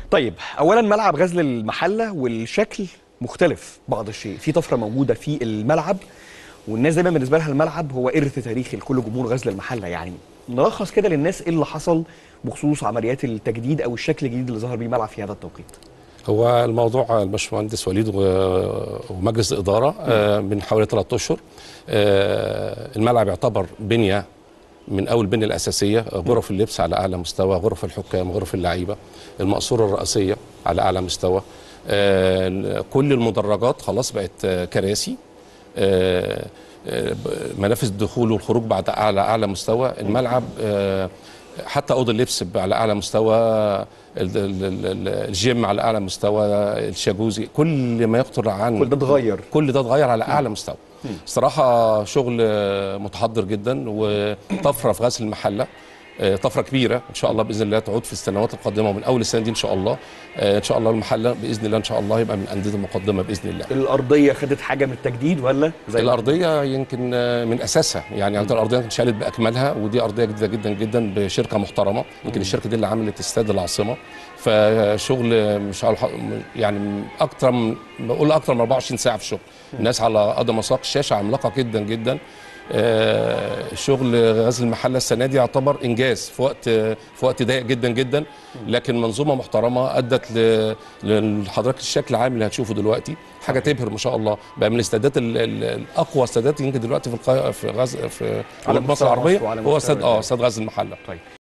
طيب اولا ملعب غزل المحله والشكل مختلف بعض الشيء في طفره موجوده في الملعب والناس دايما بالنسبه لها الملعب هو ارث تاريخي لكل جمهور غزل المحله يعني نلخص كده للناس ايه اللي حصل بخصوص عمليات التجديد او الشكل الجديد اللي ظهر بيه الملعب في هذا التوقيت هو الموضوع الباشمهندس وليد و- ومجلس الاداره آه، من حوالي ثلاث اشهر آه، الملعب يعتبر بنيه من اول البنيه الاساسيه غرف اللبس على اعلى مستوى غرف الحكام غرف اللعيبه المقصوره الرئيسيه على اعلى مستوى آه، كل المدرجات خلاص بقت آه، كراسي آه، آه، منافذ الدخول والخروج بعد اعلى اعلى مستوى الملعب آه، حتى اوضه اللبس على اعلى مستوى ال- ال- ال- الجيم على اعلى مستوى الشاجوزي كل ما يخطر عن كل ده اتغير كل ده اتغير على اعلى مستوى صراحه شغل آه، متحضر جدا وطفره في غسل المحله آه، طفره كبيره ان شاء الله باذن الله تعود في السنوات القادمه ومن اول السنه دي ان شاء الله آه، ان شاء الله المحله باذن الله ان شاء الله يبقى من الانديه المقدمه باذن الله الارضيه خدت حاجه من التجديد ولا زي ما- الارضيه يمكن آه، من اساسها يعني يعني الارضيه اتشالت باكملها ودي ارضيه جديده جدا جدا بشركه محترمه يمكن الشركه دي اللي عملت استاد العاصمه فشغل مش على الح- يعني اكتر من بقول اكتر من 24 ساعه في الشغل الناس على قدم وساق الشاشه عملاقه جدا جدا آه، شغل غزل المحله السنه دي يعتبر انجاز في وقت في وقت ضيق جدا جدا لكن منظومه محترمه ادت ل- لحضرتك الشكل العام اللي هتشوفه دلوقتي حاجه تبهر ما شاء الله بقى من الاستادات ال- ال- الاقوى استادات يمكن دلوقتي في القا... في غز... في على مصر مستوى العربيه مصر وعلى هو مستوى استاد اه الدولة. استاد غزل المحله طيب